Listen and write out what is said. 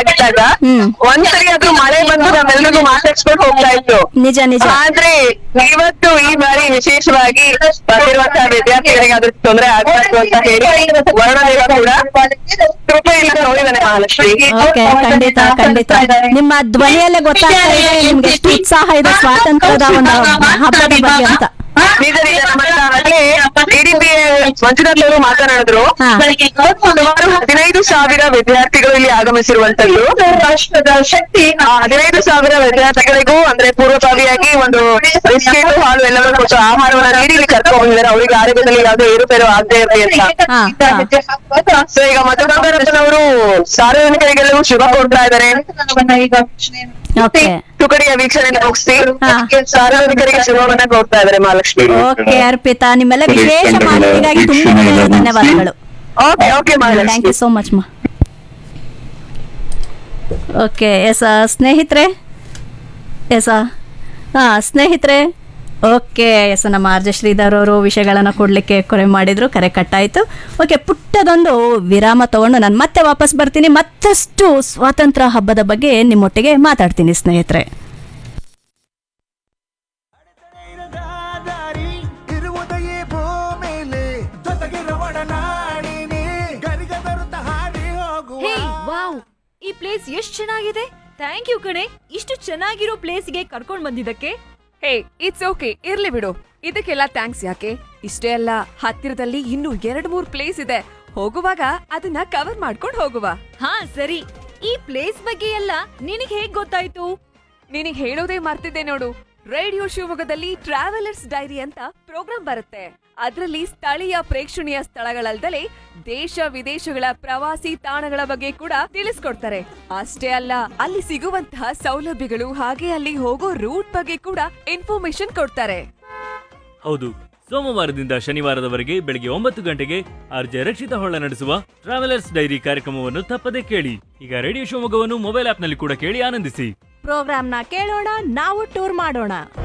ಆಗಿದ್ದಾಗ ಹ್ಮ್. ಒಂದ್ಸರಿ ಅದು ಮಳೆ ಬಂದು ನಾವೆಲ್ರಿಗೂ ಮಾತಾಡ್ಸ್ಕೊಂಡು ಹೋಗ್ತಾ ಇತ್ತು ನಿಜ ನಿಜ ಆದ್ರೆ ಇವತ್ತು ಈ ಬಾರಿ ವಿಶೇಷವಾಗಿ ಬಂದಿರುವಂತಹ ವಿದ್ಯಾರ್ಥಿಗಳಿಗೆ ಅದ್ರ ತೊಂದರೆ ಆಗ್ಬಾರ್ದು ಅಂತ ಹೇಳಿ ವರ್ಣದೇವ ಕೂಡ ಕೃಪೆಯಿಂದ ನೋಡಿದಾನೆ ಮಹಾಲಕ್ಷ್ಮಿ ಓಕೆ ಖಂಡಿತ ಖಂಡಿತ ನಿಮ್ಮ ಧ್ವನಿಯಲ್ಲೇ ಗೊತ್ತಾಗ್ತಾ ಇದೆ ನಿಮ್ಗೆ ಎಷ್ಟು ಉತ್ಸಾಹ ಇದೆ ಸ್ವಾತಂತ್ರ್ಯದ ಒಂದು ಹಬ್ಬದ ಬಗ್ಗೆ ಅಂತ ನಿಜ ನಿಜ ಮತ್ತೆ ಆಗ್ಲೇ ಡಿಡಿಪಿ ಮಂಜುನಾಥ್ ಅವರು ಮಾತನಾಡಿದ್ರು ಹಾ. ಸುಮಾರು ಹದಿನೈದು ಸಾವಿರ ವಿದ್ಯಾರ್ಥಿಗಳು ಇಲ್ಲಿ ಆಗಮಿಸಿರುವಂತದ್ದು ರಾಷ್ಟ್ರದ ಶಕ್ತಿ ಆ ಹದಿನೈದು ಸಾವಿರ ವಿದ್ಯಾರ್ಥಿಗಳಿಗೂ ಅಂದ್ರೆ ಪೂರ್ವಭಾವಿಯಾಗಿ ಒಂದು ಬಿಸ್ಕೆಟ್ ಹಾಲು ಎಲ್ಲವೂ ಕೊಟ್ಟು ಆಹಾರವನ್ನ ನೀಡಿ ಇಲ್ಲಿ ಕರ್ಕೊಂಡು ಬಂದಿದ್ದಾರೆ ಅವರಿಗೆ ಆರೋಗ್ಯದಲ್ಲಿ ಯಾವುದೇ ಏರುಪೇರು ಆಗದೆ ಇರಲಿ ಅಂತ ಹಾ, ಸೊ ಈಗ ಮತದಾರಪ್ಪನವರು ಸಾರ್ವಜನಿಕರಿಗೆಲ್ಲವೂ ಶುಭ ಕೊಡ್ತಾ ಇದ್ದಾರೆ ಓಕೆ ತುಕಡಿಯ ವೀಕ್ಷಣೆ ಮುಗಿಸಿ ಹಾ. ಸಾರ್ವಜನಿಕರಿಗೆ ಶುಭವನ್ನ ಕೊಡ್ತಾ ಇದ್ದಾರೆ ಮಹಾಲಕ್ಷ್ಮಿ ಓಕೆ ಅರ್ಪಿತಾ ನಿಮ್ಮೆಲ್ಲ ವಿಶೇಷ ಮಾಹಿತಿಗಾಗಿ ತುಂಬಾ ಹೃದಯದ ಧನ್ಯವಾದಗಳು okay okay thank Mahalakshmi you so much ಮಾ ಓಕೆ ಎಸ್ ಸ್ನೇಹಿತರೆ ಎಸ್ ಹಾಂ ಸ್ನೇಹಿತರೆ ಓಕೆ ಎಸ್ ನಮ್ಮ ಆರ್ಜ ಶ್ರೀಧರ್ ಅವರು ವಿಷಯಗಳನ್ನು ಕೊಡಲಿಕ್ಕೆ ಕರೆ ಮಾಡಿದ್ರು ಕರೆ ಕಟ್ಟಾಯಿತು ಓಕೆ ಪುಟ್ಟದೊಂದು ವಿರಾಮ ತಗೊಂಡು ನಾನು ಮತ್ತೆ ವಾಪಸ್ ಬರ್ತೀನಿ ಮತ್ತಷ್ಟು ಸ್ವಾತಂತ್ರ್ಯ ಹಬ್ಬದ ಬಗ್ಗೆ ನಿಮ್ಮೊಟ್ಟಿಗೆ ಮಾತಾಡ್ತೀನಿ ಸ್ನೇಹಿತರೆ ದಾರಿ ಇರುವುದೆಯೇ ಭೂಮಿಲಿ ಜೊತೆಗಿರುವ ಒಡನಾಡಿನಿ ಗರಿಗ ಬರುತ್ತ ಹಾಡಿ ಹೋಗುವ ಹೇ ವಾವ್ ಈ ಪ್ಲೇಸ್ ಎಷ್ಟ್ ಚೆನ್ನಾಗಿದೆ ಥ್ಯಾಂಕ್ ಯು ಕಣೆ ಇಷ್ಟು ಚೆನ್ನಾಗಿರೋ ಪ್ಲೇಸ್ಗೆ ಕರ್ಕೊಂಡ್ ಬಂದಿದ್ದಕ್ಕೆ ಹೇ ಇಟ್ಸ್ ಓಕೆ ಇರ್ಲಿ ಬಿಡು ಇದಕ್ಕೆಲ್ಲ ಥ್ಯಾಂಕ್ಸ್ ಯಾಕೆ ಇಷ್ಟೇ ಅಲ್ಲ ಹತ್ತಿರದಲ್ಲಿ ಇನ್ನೂ ಎರಡ್ ಮೂರ್ ಪ್ಲೇಸ್ ಇದೆ ಹೋಗುವಾಗ ಅದನ್ನ ಕವರ್ ಮಾಡ್ಕೊಂಡು ಹೋಗುವ ಹಾ ಸರಿ ಈ ಪ್ಲೇಸ್ ಬಗ್ಗೆ ಎಲ್ಲ ನಿನಗ್ ಹೇಗ್ ಗೊತ್ತಾಯ್ತು ನಿನಗ್ ಹೇಳೋದೇ ಮರ್ತಿದ್ದೆ ನೋಡು ರೇಡಿಯೋ ಶಿವಮೊಗ್ಗದಲ್ಲಿ ಟ್ರಾವೆಲರ್ಸ್ ಡೈರಿ ಅಂತ ಪ್ರೋಗ್ರಾಂ ಬರುತ್ತೆ ಅದರಲ್ಲಿ ಸ್ಥಳೀಯ ಪ್ರೇಕ್ಷಣೀಯ ಸ್ಥಳಗಳಲ್ದಲೆ ದೇಶ ವಿದೇಶಗಳ ಪ್ರವಾಸಿ ತಾಣಗಳ ಬಗ್ಗೆ ಕೂಡ ತಿಳಿಸ್ಕೊಡ್ತಾರೆ ಅಷ್ಟೇ ಅಲ್ಲ ಅಲ್ಲಿ ಸಿಗುವಂತಹ ಸೌಲಭ್ಯಗಳು ಹಾಗೆ ಅಲ್ಲಿ ಹೋಗೋ ರೂಟ್ ಬಗ್ಗೆ ಕೂಡ ಇನ್ಫಾರ್ಮೇಶನ್ ಕೊಡ್ತಾರೆ ಹೌದು ಸೋಮವಾರದಿಂದ ಶನಿವಾರದವರೆಗೆ ಬೆಳಗ್ಗೆ ಒಂಬತ್ತು ಗಂಟೆಗೆ ಆರ್ಜೆ ರಕ್ಷಿತ ಹೊಳ್ಳ ನಡೆಸುವ ಟ್ರಾವೆಲರ್ಸ್ ಡೈರಿ ಕಾರ್ಯಕ್ರಮವನ್ನು ತಪ್ಪದೆ ಕೇಳಿ ಈಗ ರೇಡಿಯೋ ಶಿವಮೊಗ್ಗವನ್ನು ಮೊಬೈಲ್ ಆಪ್ನಲ್ಲಿ ಕೂಡ ಕೇಳಿ ಆನಂದಿಸಿ ಪ್ರೋಗ್ರಾಮ್ನ ಕೇಳೋಣ ನಾವು ಟೂರ್ ಮಾಡೋಣ